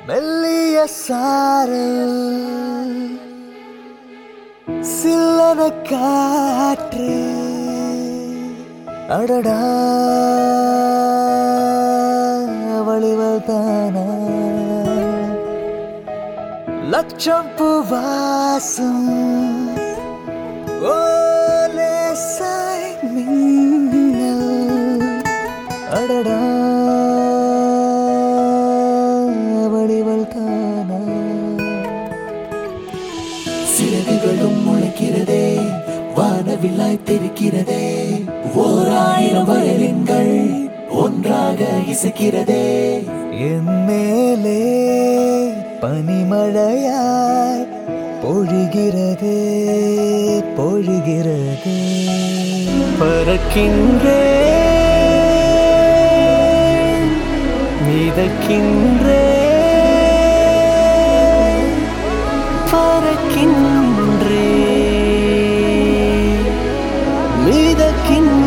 மெல்லிய சாரல் சில்லன காற்று அடடா வழிவல் தானா லட்சம் பூவாசம் ஓலே சாய் மின்னல் அடடா வடிவல் தானா சிறகுகளும் முளைக்கிறதே வானவில்லாய் தெரிக்கிறதே ஓர் ஆயிரம் வயலின்கள் ஒன்றாக இசைக்கிறதே என் மேலே பனிமழையாய் பொழிகிறது பொழிகிறது பறக்கின்றேன் மிதக்கின்றேன் பறக்கின்றேன் மிதக்கின்றேன்